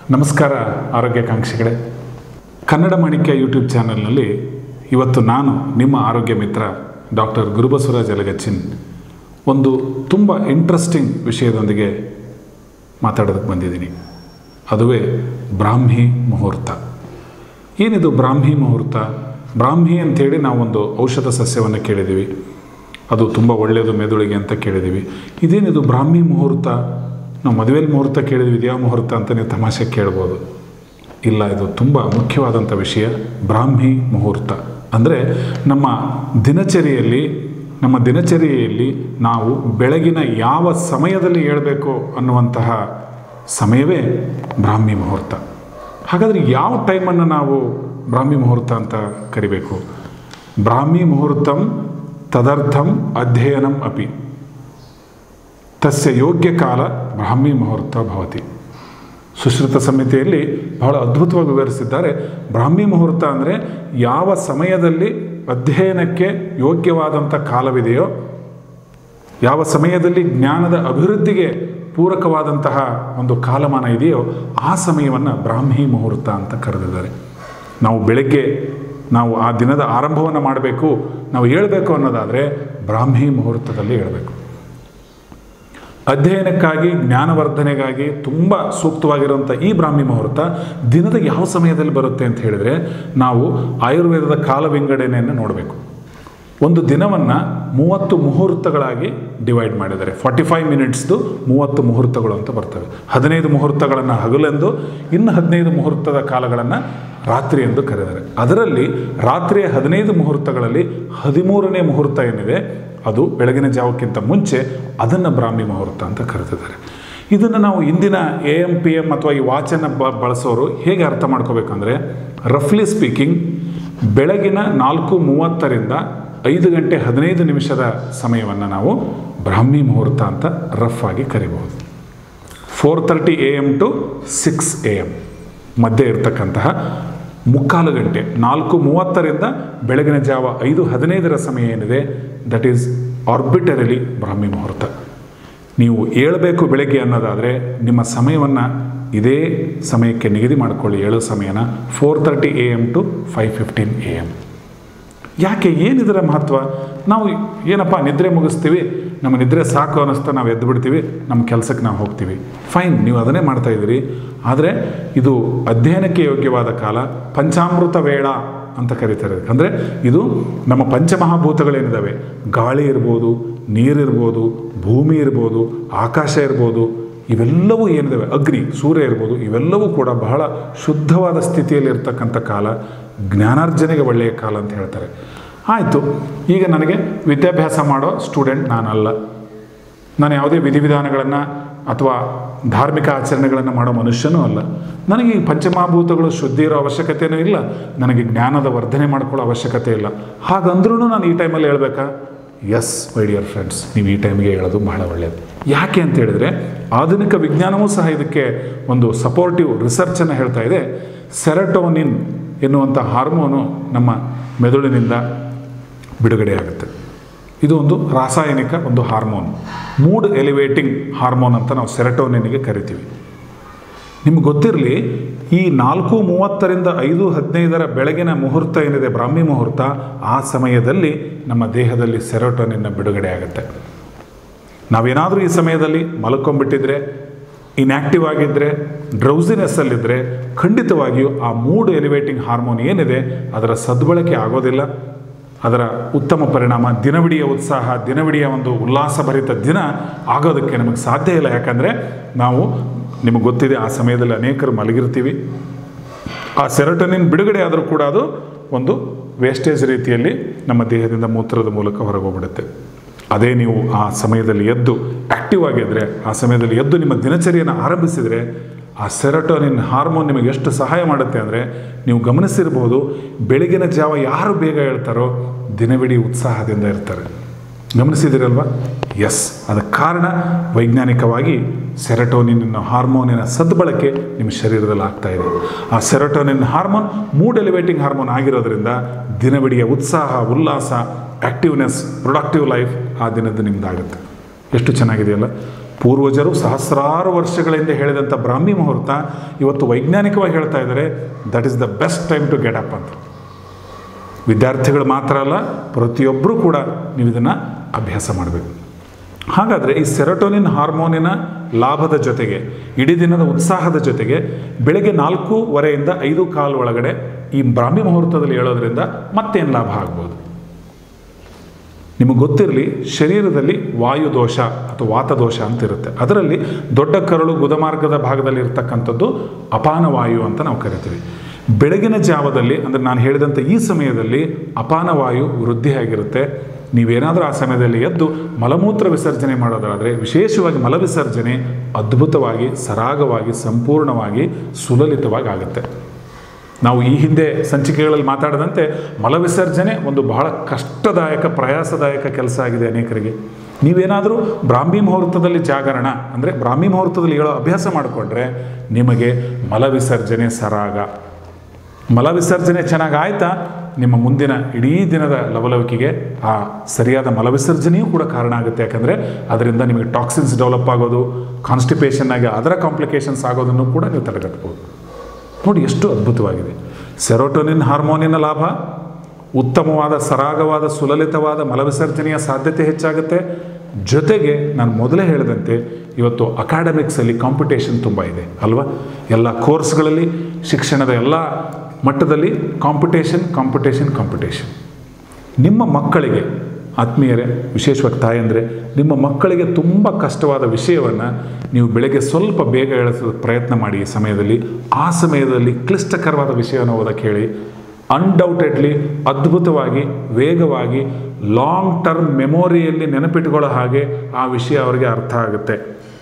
ನಮಸ್ಕಾರ ಆರೋಗ್ಯಾಕಾಂಕ್ಷಿಗಳೇ ಕನ್ನಡ ಮಾಣಿಕ್ಯ ಯೂಟ್ಯೂಬ್ ಚಾನಲ್ನಲ್ಲಿ ಇವತ್ತು ನಾನು ನಿಮ್ಮ ಆರೋಗ್ಯ ಮಿತ್ರ ಡಾಕ್ಟರ್ ಗುರುಬಸವರಾಜ್ ಅಲಗಚ್ಚಿನ್ ಒಂದು ತುಂಬ ಇಂಟ್ರೆಸ್ಟಿಂಗ್ ವಿಷಯದೊಂದಿಗೆ ಮಾತಾಡೋದಕ್ಕೆ ಬಂದಿದ್ದೀನಿ ಅದುವೇ ಬ್ರಾಹ್ಮಿ ಮುಹೂರ್ತ ಏನಿದು ಬ್ರಾಹ್ಮಿ ಮುಹೂರ್ತ ಬ್ರಾಹ್ಮಿ ಅಂಥೇಳಿ ನಾವೊಂದು ಔಷಧ ಸಸ್ಯವನ್ನು ಕೇಳಿದ್ದೀವಿ ಅದು ತುಂಬ ಒಳ್ಳೆಯದು ಮೆದುಳಿಗೆ ಅಂತ ಕೇಳಿದ್ದೀವಿ ಇದೇನಿದು ಬ್ರಾಹ್ಮಿ ಮುಹೂರ್ತ ನಾವು ಮದುವೆಯಲ್ಲಿ ಮುಹೂರ್ತ ಕೇಳಿದ್ವಿ ಇದ್ಯಾವ ಮುಹೂರ್ತ ಅಂತ ನೀವು ತಮಾಷೆ ಕೇಳ್ಬೋದು ಇಲ್ಲ ಇದು ತುಂಬ ಮುಖ್ಯವಾದಂಥ ವಿಷಯ ಬ್ರಾಹ್ಮಿ ಮುಹೂರ್ತ ಅಂದರೆ ನಮ್ಮ ದಿನಚರಿಯಲ್ಲಿ ನಮ್ಮ ದಿನಚರಿಯಲ್ಲಿ ನಾವು ಬೆಳಗಿನ ಯಾವ ಸಮಯದಲ್ಲಿ ಏಳಬೇಕು ಅನ್ನುವಂತಹ ಸಮಯವೇ ಬ್ರಾಹ್ಮಿ ಮುಹೂರ್ತ ಹಾಗಾದರೆ ಯಾವ ಟೈಮನ್ನು ನಾವು ಬ್ರಾಹ್ಮಿ ಮುಹೂರ್ತ ಅಂತ ಕರಿಬೇಕು ಬ್ರಾಹ್ಮಿ ಮುಹೂರ್ತಂ ತದರ್ಥಂ ಅಧ್ಯಯನಂ ಅಪಿ ತಸ್ಯ ಯೋಗ್ಯ ಕಾಲ ಬ್ರಾಹ್ಮಿ ಮುಹೂರ್ತ ಭವತಿ ಸುಶ್ರುತ ಸಂಹಿತೆಯಲ್ಲಿ ಬಹಳ ಅದ್ಭುತವಾಗಿ ವಿವರಿಸಿದ್ದಾರೆ ಬ್ರಾಹ್ಮಿ ಮುಹೂರ್ತ ಅಂದರೆ ಯಾವ ಸಮಯದಲ್ಲಿ ಅಧ್ಯಯನಕ್ಕೆ ಯೋಗ್ಯವಾದಂಥ ಕಾಲವಿದೆಯೋ ಯಾವ ಸಮಯದಲ್ಲಿ ಜ್ಞಾನದ ಅಭಿವೃದ್ಧಿಗೆ ಪೂರಕವಾದಂತಹ ಒಂದು ಕಾಲಮಾನ ಇದೆಯೋ ಆ ಸಮಯವನ್ನು ಬ್ರಾಹ್ಮಿ ಮುಹೂರ್ತ ಅಂತ ಕರೆದಿದ್ದಾರೆ ನಾವು ಬೆಳಗ್ಗೆ ನಾವು ಆ ದಿನದ ಆರಂಭವನ್ನು ಮಾಡಬೇಕು ನಾವು ಹೇಳಬೇಕು ಅನ್ನೋದಾದರೆ ಬ್ರಾಹ್ಮಿ ಮುಹೂರ್ತದಲ್ಲಿ ಹೇಳಬೇಕು ಅಧ್ಯಯನಕ್ಕಾಗಿ ಜ್ಞಾನವರ್ಧನೆಗಾಗಿ ತುಂಬ ಸೂಕ್ತವಾಗಿರುವಂಥ ಈ ಬ್ರಾಹ್ಮಿ ಮುಹೂರ್ತ ದಿನದ ಯಾವ ಸಮಯದಲ್ಲಿ ಬರುತ್ತೆ ಅಂತ ಹೇಳಿದರೆ ನಾವು ಆಯುರ್ವೇದದ ಕಾಲ ವಿಂಗಡಣೆಯನ್ನು ನೋಡಬೇಕು ಒಂದು ದಿನವನ್ನು ಮೂವತ್ತು ಮುಹೂರ್ತಗಳಾಗಿ ಡಿವೈಡ್ ಮಾಡಿದ್ದಾರೆ ಫಾರ್ಟಿ ಫೈವ್ ಮಿನಿಟ್ಸ್ದು ಮೂವತ್ತು ಮುಹೂರ್ತಗಳು ಅಂತ ಬರ್ತವೆ ಹದಿನೈದು ಮುಹೂರ್ತಗಳನ್ನು ಹಗಲೆಂದು ಇನ್ನು ಹದಿನೈದು ಮುಹೂರ್ತದ ಕಾಲಗಳನ್ನು ರಾತ್ರಿ ಎಂದು ಕರೆದರೆ ಅದರಲ್ಲಿ ರಾತ್ರಿಯ ಹದಿನೈದು ಮುಹೂರ್ತಗಳಲ್ಲಿ ಹದಿಮೂರನೇ ಮುಹೂರ್ತ ಏನಿದೆ ಅದು ಬೆಳಗಿನ ಜಾವಕ್ಕಿಂತ ಮುಂಚೆ ಅದನ್ನು ಬ್ರಾಹ್ಮಿ ಮುಹೂರ್ತ ಅಂತ ಕರೆದಿದ್ದಾರೆ ಇದನ್ನು ನಾವು ಇಂದಿನ ಎ ಎಮ್ ಪಿ ಎಮ್ ಅಥವಾ ಈ ವಾಚನ್ನು ಬ ಬಳಸೋರು ಹೇಗೆ ಅರ್ಥ ಮಾಡ್ಕೋಬೇಕಂದ್ರೆ ರಫ್ಲಿ ಸ್ಪೀಕಿಂಗ್ ಬೆಳಗಿನ ನಾಲ್ಕು ಮೂವತ್ತರಿಂದ ಐದು ಗಂಟೆ ಹದಿನೈದು ನಿಮಿಷದ ಸಮಯವನ್ನು ನಾವು ಬ್ರಾಹ್ಮಿ ಮುಹೂರ್ತ ಅಂತ ರಫ್ ಆಗಿ ಕರಿಬಹುದು four thirty A M to six A M ಮಧ್ಯೆ ಇರತಕ್ಕಂತಹ ಮುಕ್ಕಾಲು ಗಂಟೆ ನಾಲ್ಕು ಮೂವತ್ತರಿಂದ ಬೆಳಗಿನ ಜಾವ ಐದು ಹದಿನೈದರ ಸಮಯ ಏನಿದೆ ದಟ್ ಈಸ್ ಆರ್ಬಿಟರಲಿ ಬ್ರಾಹ್ಮಿ ಮುಹೂರ್ತ ನೀವು ಏಳಬೇಕು ಬೆಳಗ್ಗೆ ಅನ್ನೋದಾದರೆ ನಿಮ್ಮ ಸಮಯವನ್ನು ಇದೇ ಸಮಯಕ್ಕೆ ನಿಗದಿ ಮಾಡಿಕೊಳ್ಳಿ ಏಳೋ ಸಮಯನ four thirty A M to five fifteen A M ಯಾಕೆ ಏನಿದರ ಮಹತ್ವ ನಾವು ಏನಪ್ಪ ನಿದ್ರೆ ಮುಗಿಸ್ತೀವಿ ನಮ್ಮ ನಿದ್ರೆ ಸಾಕು ಅನ್ನಿಸ್ತಾ ನಾವು ಎದ್ದು ಬಿಡ್ತೀವಿ ನಮ್ಮ ಕೆಲಸಕ್ಕೆ ನಾವು ಹೋಗ್ತೀವಿ ಫೈನ್ ನೀವು ಅದನ್ನೇ ಮಾಡ್ತಾ ಇದ್ದೀರಿ ಆದರೆ ಇದು ಅಧ್ಯಯನಕ್ಕೆ ಯೋಗ್ಯವಾದ ಕಾಲ ಪಂಚಾಮೃತ ವೇಳ ಅಂತ ಕರೀತಾರೆ ಅಂದರೆ ಇದು ನಮ್ಮ ಪಂಚಮಹಾಭೂತಗಳೇನಿದ್ದಾವೆ ಗಾಳಿ ಇರ್ಬೋದು ನೀರಿರ್ಬೋದು ಭೂಮಿ ಇರ್ಬೋದು ಆಕಾಶ ಇರ್ಬೋದು ಇವೆಲ್ಲವೂ ಏನಿದ್ದಾವೆ ಅಗ್ನಿ ಸೂರ್ಯ ಇರ್ಬೋದು ಇವೆಲ್ಲವೂ ಕೂಡ ಬಹಳ ಶುದ್ಧವಾದ ಸ್ಥಿತಿಯಲ್ಲಿ ಇರ್ತಕ್ಕಂಥ ಕಾಲ ಜ್ಞಾನಾರ್ಜನೆಗೆ ಒಳ್ಳೆಯ ಕಾಲ ಅಂತ ಹೇಳ್ತಾರೆ ಆಯಿತು ಈಗ ನನಗೆ ವಿದ್ಯಾಭ್ಯಾಸ ಮಾಡೋ ಸ್ಟೂಡೆಂಟ್ ನಾನಲ್ಲ ನಾನು ಯಾವುದೇ ವಿಧಿವಿಧಾನಗಳನ್ನು ಅಥವಾ ಧಾರ್ಮಿಕ ಆಚರಣೆಗಳನ್ನು ಮಾಡೋ ಮನುಷ್ಯನೂ ಅಲ್ಲ ನನಗೆ ಈ ಪಂಚಮಹಾಭೂತಗಳು ಶುದ್ಧಿ ಇರೋ ಅವಶ್ಯಕತೆಯೂ ಇಲ್ಲ ನನಗೆ ಜ್ಞಾನದ ವರ್ಧನೆ ಮಾಡ್ಕೊಳ್ಳೋ ಅವಶ್ಯಕತೆ ಇಲ್ಲ ಹಾಗಂದ್ರೂ ನಾನು ಈ ಟೈಮಲ್ಲಿ ಹೇಳ್ಬೇಕಾ ಎಸ್ ಮೈ ಡಿಯರ್ ಫ್ರೆಂಡ್ಸ್ ನೀವು ಈ ಟೈಮಿಗೆ ಹೇಳೋದು ಬಹಳ ಒಳ್ಳೆಯದು ಯಾಕೆ ಅಂತ ಹೇಳಿದರೆ ಆಧುನಿಕ ವಿಜ್ಞಾನವೂ ಸಹ ಇದಕ್ಕೆ ಒಂದು ಸಪೋರ್ಟಿವ್ ರಿಸರ್ಚನ್ನು ಹೇಳ್ತಾ ಇದೆ ಸೆರಟೋನಿನ್ ಎನ್ನುವಂಥ ಹಾರ್ಮೋನು ನಮ್ಮ ಮೆದುಳಿನಿಂದ ಬಿಡುಗಡೆಯಾಗುತ್ತೆ ಇದು ಒಂದು ರಾಸಾಯನಿಕ ಒಂದು ಹಾರ್ಮೋನ್ ಮೂಡ್ ಎಲಿವೇಟಿಂಗ್ ಹಾರ್ಮೋನ್ ಅಂತ ನಾವು ಸೆರಟೋನಿನ್ಗೆ ಕರಿತೀವಿ ನಿಮ್ಗೆ ಗೊತ್ತಿರಲಿ ಈ ನಾಲ್ಕು ಮೂವತ್ತರಿಂದ ಐದು ಹದಿನೈದರ ಬೆಳಗಿನ ಮುಹೂರ್ತ ಏನಿದೆ ಬ್ರಾಹ್ಮಿ ಮುಹೂರ್ತ ಆ ಸಮಯದಲ್ಲಿ ನಮ್ಮ ದೇಹದಲ್ಲಿ ಸೆರೋಟೋನಿನ್ನ ಬಿಡುಗಡೆ ಆಗುತ್ತೆ ನಾವೇನಾದರೂ ಈ ಸಮಯದಲ್ಲಿ ಮಲ್ಕೊಂಡ್ಬಿಟ್ಟಿದ್ರೆ ಇನ್ಯಾಕ್ಟಿವ್ ಆಗಿದ್ದರೆ ಡ್ರೌಸಿನೆಸ್ಸಲ್ಲಿದ್ದರೆ ಖಂಡಿತವಾಗಿಯೂ ಆ ಮೂಡ್ ಎಲಿವೇಟಿಂಗ್ ಹಾರ್ಮೋನ್ ಏನಿದೆ ಅದರ ಸದ್ಬಳಕೆ ಆಗೋದಿಲ್ಲ ಅದರ ಉತ್ತಮ ಪರಿಣಾಮ ದಿನವಿಡಿಯ ಉತ್ಸಾಹ ದಿನವಿಡಿಯ ಒಂದು ಉಲ್ಲಾಸಭರಿತ ದಿನ ಆಗೋದಕ್ಕೆ ನಮಗೆ ಸಾಧ್ಯ ಇಲ್ಲ ಯಾಕಂದರೆ ನಾವು ನಿಮಗೆ ಗೊತ್ತಿದೆ ಆ ಸಮಯದಲ್ಲಿ ಅನೇಕರು ಮಲಗಿರ್ತೀವಿ ಆ ಸೆರೋಟೋನಿನ್ ಬಿಡುಗಡೆ ಆದರೂ ಕೂಡ ಅದು ಒಂದು ವೇಸ್ಟೇಜ್ ರೀತಿಯಲ್ಲಿ ನಮ್ಮ ದೇಹದಿಂದ ಮೂತ್ರದ ಮೂಲಕ ಹೊರಗೋಗ್ಬಿಡುತ್ತೆ ಅದೇ ನೀವು ಆ ಸಮಯದಲ್ಲಿ ಎದ್ದು ಆ್ಯಕ್ಟಿವ್ ಆಗಿದ್ದರೆ ಆ ಸಮಯದಲ್ಲಿ ಎದ್ದು ನಿಮ್ಮ ದಿನಚರಿಯನ್ನು ಆರಂಭಿಸಿದರೆ ಆ ಸೆರಟೋನಿನ್ ಹಾರ್ಮೋನ್ ನಿಮಗೆ ಎಷ್ಟು ಸಹಾಯ ಮಾಡುತ್ತೆ ಅಂದರೆ ನೀವು ಗಮನಿಸಿರ್ಬೋದು ಬೆಳಗಿನ ಜಾವ ಯಾರು ಬೇಗ ಹೇಳ್ತಾರೋ ದಿನವಿಡೀ ಉತ್ಸಾಹದಿಂದ ಇರ್ತಾರೆ ಗಮನಿಸಿದಿರಲ್ವಾ ಎಸ್ ಅದಕ್ಕೆ ಕಾರಣ ವೈಜ್ಞಾನಿಕವಾಗಿ ಸೆರಟೋನಿನ್ ಅನ್ನೋ ಹಾರ್ಮೋನಿನ ಸದ್ಬಳಕೆ ನಿಮ್ಮ ಶರೀರದಲ್ಲಿ ಆಗ್ತಾ ಇದೆ ಆ serotonin hormone mood elevating hormone ಆಗಿರೋದ್ರಿಂದ ದಿನವಿಡಿಯ ಉತ್ಸಾಹ ಉಲ್ಲಾಸ ಆ್ಯಕ್ಟಿವ್ನೆಸ್ ಪ್ರೊಡಕ್ಟಿವ್ ಲೈಫ್ ಆ ದಿನದ ನಿಮ್ದಾಗುತ್ತೆ ಎಷ್ಟು ಚೆನ್ನಾಗಿದೆಯಲ್ಲ ಪೂರ್ವಜರು ಸಹಸ್ರಾರು ವರ್ಷಗಳಿಂದ ಹೇಳಿದಂಥ ಬ್ರಾಹ್ಮಿ ಮುಹೂರ್ತ ಇವತ್ತು ವೈಜ್ಞಾನಿಕವಾಗಿ ಹೇಳ್ತಾ ಇದ್ದಾರೆ that is the best time to get up ಅಂತ ವಿದ್ಯಾರ್ಥಿಗಳು ಮಾತ್ರ ಅಲ್ಲ ಪ್ರತಿಯೊಬ್ಬರೂ ಕೂಡ ನೀವು ಇದನ್ನು ಅಭ್ಯಾಸ ಮಾಡಬೇಕು ಹಾಗಾದರೆ ಈ ಸೆರೋಟೋನಿನ್ ಹಾರ್ಮೋನಿನ ಲಾಭದ ಜೊತೆಗೆ ಇಡೀ ದಿನದ ಉತ್ಸಾಹದ ಜೊತೆಗೆ ಬೆಳಗ್ಗೆ ನಾಲ್ಕೂವರೆಯಿಂದ ಐದು ಕಾಲು ಒಳಗಡೆ ಈ ಬ್ರಾಹ್ಮಿ ಮುಹೂರ್ತದಲ್ಲಿ ಹೇಳೋದ್ರಿಂದ ಮತ್ತೇನು ಲಾಭ ಆಗ್ಬೋದು ನಿಮಗೆ ಗೊತ್ತಿರಲಿ ಶರೀರದಲ್ಲಿ ವಾಯುದೋಷ ಅಥವಾ ವಾತದೋಷ ಅಂತ ಇರುತ್ತೆ ಅದರಲ್ಲಿ ದೊಡ್ಡ ಕರಳು ಗುದಮಾರ್ಗದ ಭಾಗದಲ್ಲಿ ಇರ್ತಕ್ಕಂಥದ್ದು ಅಪಾನ ವಾಯು ಅಂತ ನಾವು ಕರಿತೀವಿ ಬೆಳಗಿನ ಜಾವದಲ್ಲಿ ಅಂದರೆ ನಾನು ಹೇಳಿದಂಥ ಈ ಸಮಯದಲ್ಲಿ ಅಪಾನ ವಾಯು ವೃದ್ಧಿಯಾಗಿರುತ್ತೆ ನೀವೇನಾದರೂ ಆ ಸಮಯದಲ್ಲಿ ಎದ್ದು ಮಲಮೂತ್ರ ವಿಸರ್ಜನೆ ಮಾಡೋದಾದರೆ ವಿಶೇಷವಾಗಿ ಮಲ ವಿಸರ್ಜನೆ ಅದ್ಭುತವಾಗಿ ಸರಾಗವಾಗಿ ಸಂಪೂರ್ಣವಾಗಿ ಸುಲಲಿತವಾಗಿ ಆಗುತ್ತೆ ನಾವು ಈ ಹಿಂದೆ ಸಂಚಿಕೆಗಳಲ್ಲಿ ಮಾತಾಡದಂತೆ ಮಲವಿಸರ್ಜನೆ ಒಂದು ಬಹಳ ಕಷ್ಟದಾಯಕ ಪ್ರಯಾಸದಾಯಕ ಕೆಲಸ ಆಗಿದೆ ಅನೇಕರಿಗೆ ನೀವೇನಾದರೂ ಬ್ರಾಹ್ಮಿ ಮುಹೂರ್ತದಲ್ಲಿ ಜಾಗರಣ ಅಂದರೆ ಬ್ರಾಹ್ಮಿ ಮುಹೂರ್ತದಲ್ಲಿ ಹೇಳೋ ಅಭ್ಯಾಸ ಮಾಡಿಕೊಂಡ್ರೆ ನಿಮಗೆ ಮಲವಿಸರ್ಜನೆ ಸರಾಗ ಮಲವಿಸರ್ಜನೆ ಚೆನ್ನಾಗಿ ಆಯ್ತಾ ನಿಮ್ಮ ಮುಂದಿನ ಇಡೀ ದಿನದ ಲವಲವಿಕೆಗೆ ಆ ಸರಿಯಾದ ಮಲವಿಸರ್ಜನೆಯೂ ಕೂಡ ಕಾರಣ ಆಗುತ್ತೆ ಯಾಕಂದರೆ ಅದರಿಂದ ನಿಮಗೆ ಟಾಕ್ಸಿನ್ಸ್ ಡೆವಲಪ್ ಆಗೋದು ಕಾನ್ಸ್ಟಿಪೇಷನ್ ಆಗಿ ಅದರ ಕಾಂಪ್ಲಿಕೇಶನ್ಸ್ ಆಗೋದನ್ನು ಕೂಡ ನೀವು ತಡೆಗಟ್ಬೋದು ನೋಡಿ ಎಷ್ಟು ಅದ್ಭುತವಾಗಿದೆ ಸೆರೋಟೋನಿನ್ ಹಾರ್ಮೋನಿನ ಲಾಭ ಉತ್ತಮವಾದ ಸರಾಗವಾದ ಸುಲಲಿತವಾದ ಮಲವಿಸರ್ಜನೆಯ ಸಾಧ್ಯತೆ ಹೆಚ್ಚಾಗುತ್ತೆ ಜೊತೆಗೆ ನಾನು ಮೊದಲೇ ಹೇಳಿದಂತೆ ಇವತ್ತು ಅಕಾಡೆಮಿಕ್ಸಲ್ಲಿ ಕಾಂಪಿಟೇಷನ್ ತುಂಬ ಇದೆ ಅಲ್ವಾ ಎಲ್ಲ ಕೋರ್ಸ್ಗಳಲ್ಲಿ ಶಿಕ್ಷಣದ ಎಲ್ಲ ಮಟ್ಟದಲ್ಲಿ ಕಾಂಪಿಟೇಷನ್ ಕಾಂಪಿಟೇಷನ್ ಕಾಂಪಿಟೇಷನ್ ನಿಮ್ಮ ಮಕ್ಕಳಿಗೆ ಆತ್ಮೀಯರೇ ವಿಶೇಷವಾಗಿ ತಾಯಂದರೆ ನಿಮ್ಮ ಮಕ್ಕಳಿಗೆ ತುಂಬ ಕಷ್ಟವಾದ ವಿಷಯವನ್ನು ನೀವು ಬೆಳಗ್ಗೆ ಸ್ವಲ್ಪ ಬೇಗ ಎಳಿಸೋ ಪ್ರಯತ್ನ ಮಾಡಿ ಈ ಸಮಯದಲ್ಲಿ ಆ ಸಮಯದಲ್ಲಿ ಕ್ಲಿಷ್ಟಕರವಾದ ವಿಷಯವನ್ನು ಓದಕ್ಕೆ ಹೇಳಿ ಅನ್ಡೌಟೆಡ್ಲಿ ಅದ್ಭುತವಾಗಿ ವೇಗವಾಗಿ ಲಾಂಗ್ ಟರ್ಮ್ ಮೆಮೊರಿಯಲ್ಲಿ ನೆನಪಿಟ್ಕೊಳ್ಳೋ ಹಾಗೆ ಆ ವಿಷಯ ಅವರಿಗೆ ಅರ್ಥ ಆಗುತ್ತೆ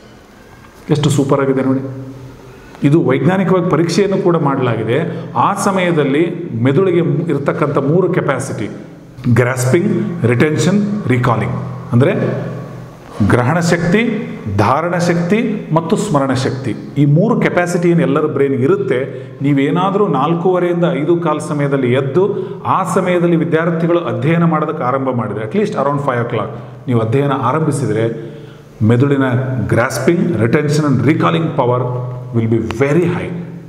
ಎಷ್ಟು ಸೂಪರ್ ಆಗಿದೆ ನೋಡಿ ಇದು ವೈಜ್ಞಾನಿಕವಾಗಿ ಪರೀಕ್ಷೆಯನ್ನು ಕೂಡ ಮಾಡಲಾಗಿದೆ ಆ ಸಮಯದಲ್ಲಿ ಮೆದುಳಿಗೆ ಇರತಕ್ಕಂಥ ಮೂರು ಕೆಪಾಸಿಟಿ ಗ್ರಾಸ್ಪಿಂಗ್ ರಿಟೆನ್ಷನ್ ರಿಕಾಲಿಂಗ್ ಅಂದರೆ ಗ್ರಹಣ ಶಕ್ತಿ ಧಾರಣ ಶಕ್ತಿ ಮತ್ತು ಸ್ಮರಣ ಶಕ್ತಿ ಈ ಮೂರು ಕೆಪಾಸಿಟಿ ಏನು ಎಲ್ಲರ ಬ್ರೈನ್ಗೆ ಇರುತ್ತೆ ನೀವೇನಾದರೂ ನಾಲ್ಕೂವರೆಯಿಂದ ಐದು ಕಾಲು ಸಮಯದಲ್ಲಿ ಎದ್ದು ಆ ಸಮಯದಲ್ಲಿ ವಿದ್ಯಾರ್ಥಿಗಳು ಅಧ್ಯಯನ ಮಾಡೋದಕ್ಕೆ ಆರಂಭ ಮಾಡಿದರೆ at least around five o'clock ನೀವು ಅಧ್ಯಯನ ಆರಂಭಿಸಿದರೆ ಮೆದುಳಿನ grasping retention and recalling power will be very high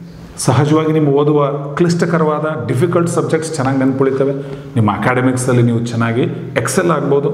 ಸಹಜವಾಗಿ ನಿಮ್ಮ ಓದುವ ಕ್ಲಿಷ್ಟಕರವಾದ ಡಿಫಿಕಲ್ಟ್ ಸಬ್ಜೆಕ್ಟ್ಸ್ ಚೆನ್ನಾಗಿ ನೆನ್ಪುಳಿತವೆ ನಿಮ್ಮ ಅಕಾಡೆಮಿಕ್ಸಲ್ಲಿ ನೀವು ಚೆನ್ನಾಗಿ ಎಕ್ಸೆಲ್ ಆಗ್ಬೋದು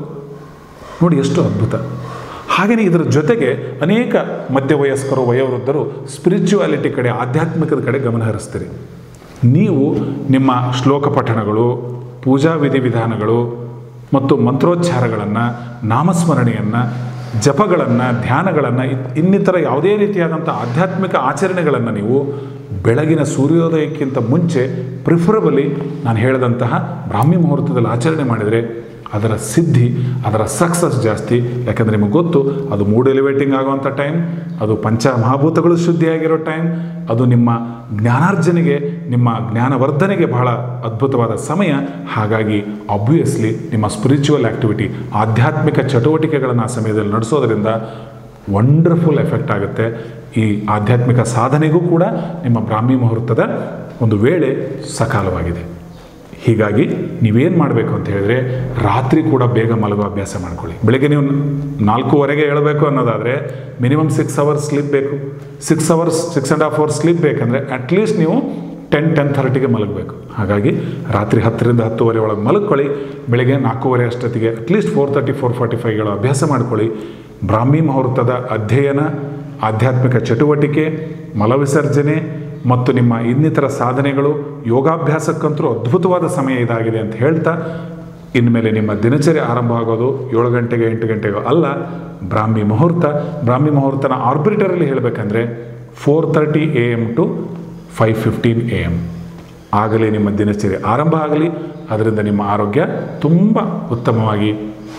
ನೋಡಿ ಎಷ್ಟು ಅದ್ಭುತ ಹಾಗೆಯೇ ಇದರ ಜೊತೆಗೆ ಅನೇಕ ಮಧ್ಯವಯಸ್ಕರು ವಯೋವೃದ್ಧರು ಸ್ಪಿರಿಚುವಾಲಿಟಿ ಕಡೆ ಆಧ್ಯಾತ್ಮಿಕದ ಕಡೆ ಗಮನ ಹರಿಸ್ತೀರಿ ನೀವು ನಿಮ್ಮ ಶ್ಲೋಕ ಪಠಣಗಳು ಪೂಜಾ ವಿಧಿವಿಧಾನಗಳು ಮತ್ತು ಮಂತ್ರೋಚ್ಚಾರಗಳನ್ನು ನಾಮಸ್ಮರಣೆಯನ್ನು ಜಪಗಳನ್ನು ಧ್ಯಾನಗಳನ್ನು ಇನ್ನಿತರ ಯಾವುದೇ ರೀತಿಯಾದಂಥ ಆಧ್ಯಾತ್ಮಿಕ ಆಚರಣೆಗಳನ್ನು ನೀವು ಬೆಳಗಿನ ಸೂರ್ಯೋದಯಕ್ಕಿಂತ ಮುಂಚೆ ಪ್ರಿಫರಬಲಿ ನಾನು ಹೇಳಿದಂತಹ ಬ್ರಾಹ್ಮಿ ಮುಹೂರ್ತದಲ್ಲಿ ಆಚರಣೆ ಮಾಡಿದರೆ ಅದರ ಸಿದ್ಧಿ ಅದರ ಸಕ್ಸಸ್ ಜಾಸ್ತಿ ಯಾಕಂದರೆ ನಿಮಗೆ ಗೊತ್ತು ಅದು ಮೂಡ್ ಎಲಿವೇಟಿಂಗ್ ಆಗುವಂಥ ಟೈಮ್ ಅದು ಪಂಚ ಮಹಾಭೂತಗಳು ಶುದ್ಧಿಯಾಗಿರೋ ಟೈಮ್ ಅದು ನಿಮ್ಮ ಜ್ಞಾನಾರ್ಜನೆಗೆ ನಿಮ್ಮ ಜ್ಞಾನವರ್ಧನೆಗೆ ಬಹಳ ಅದ್ಭುತವಾದ ಸಮಯ ಹಾಗಾಗಿ ಆಬ್ವಿಯಸ್ಲಿ ನಿಮ್ಮ ಸ್ಪಿರಿಚುವಲ್ ಆ್ಯಕ್ಟಿವಿಟಿ ಆಧ್ಯಾತ್ಮಿಕ ಚಟುವಟಿಕೆಗಳನ್ನು ಆ ಸಮಯದಲ್ಲಿ ನಡೆಸೋದರಿಂದ ವಂಡರ್ಫುಲ್ ಎಫೆಕ್ಟ್ ಆಗುತ್ತೆ ಈ ಆಧ್ಯಾತ್ಮಿಕ ಸಾಧನೆಗೂ ಕೂಡ ನಿಮ್ಮ ಬ್ರಾಹ್ಮಿ ಮುಹೂರ್ತದ ಒಂದು ವೇಳೆ ಸಕಾಲವಾಗಿದೆ ಹೀಗಾಗಿ ನೀವೇನು ಮಾಡಬೇಕು ಅಂತ ಹೇಳಿದ್ರೆ ರಾತ್ರಿ ಕೂಡ ಬೇಗ ಮಲಗೋ ಅಭ್ಯಾಸ ಮಾಡ್ಕೊಳ್ಳಿ ಬೆಳಗ್ಗೆ ನೀವು ನಾಲ್ಕೂವರೆಗೆ ಹೇಳಬೇಕು ಅನ್ನೋದಾದರೆ ಮಿನಿಮಮ್ ಸಿಕ್ಸ್ ಅವರ್ಸ್ ಸ್ಲೀಪ್ ಬೇಕು six hours six and half hours sleep ಬೇಕಂದರೆ ಅಟ್ಲೀಸ್ಟ್ ನೀವು ಟೆನ್ ಟೆನ್ ಥರ್ಟಿಗೆ ಮಲಗಬೇಕು ಹಾಗಾಗಿ ರಾತ್ರಿ ಹತ್ತರಿಂದ ಹತ್ತುವರೆ ಒಳಗೆ ಮಲಗ್ಕೊಳ್ಳಿ ಬೆಳಗ್ಗೆ ನಾಲ್ಕೂವರೆ ಅಷ್ಟೊತ್ತಿಗೆ at least four thirty four forty ಫೈವ್ಗಳು ಅಭ್ಯಾಸ ಮಾಡ್ಕೊಳ್ಳಿ ಬ್ರಾಹ್ಮಿ ಮುಹೂರ್ತದ ಅಧ್ಯಯನ ಆಧ್ಯಾತ್ಮಿಕ ಚಟುವಟಿಕೆ ಮಲವಿಸರ್ಜನೆ ಮತ್ತು ನಿಮ್ಮ ಇನ್ನಿತರ ಸಾಧನೆಗಳು ಯೋಗಾಭ್ಯಾಸಕ್ಕಂತೂ ಅದ್ಭುತವಾದ ಸಮಯ ಇದಾಗಿದೆ ಅಂತ ಹೇಳ್ತಾ ಇನ್ಮೇಲೆ ನಿಮ್ಮ ದಿನಚರಿ ಆರಂಭ ಆಗೋದು ಏಳು ಗಂಟೆಗೆ ಎಂಟು ಗಂಟೆಗೋ ಅಲ್ಲ ಬ್ರಾಹ್ಮಿ ಮುಹೂರ್ತ ಬ್ರಾಹ್ಮಿ ಮುಹೂರ್ತನ ಆರ್ಬಿಟರಲ್ಲಿ ಹೇಳಬೇಕಂದ್ರೆ four thirty A M to five fifteen A M ಆಗಲಿ ನಿಮ್ಮ ದಿನಚರಿ ಆರಂಭ ಆಗಲಿ ಅದರಿಂದ ನಿಮ್ಮ ಆರೋಗ್ಯ ತುಂಬ ಉತ್ತಮವಾಗಿ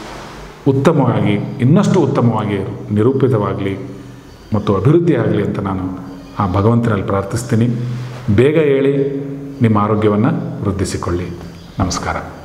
ಉತ್ತಮವಾಗಿ ಇನ್ನಷ್ಟು ಉತ್ತಮವಾಗಿ ನಿರೂಪಿತವಾಗಲಿ ಮತ್ತು ಅಭಿವೃದ್ಧಿ ಆಗಲಿ ಅಂತ ನಾನು ಆ ಭಗವಂತನಲ್ಲಿ ಪ್ರಾರ್ಥಿಸ್ತೀನಿ ಬೇಗ ಹೇಳಿ ನಿಮ್ಮ ಆರೋಗ್ಯವನ್ನು ವೃದ್ಧಿಸಿಕೊಳ್ಳಿ ನಮಸ್ಕಾರ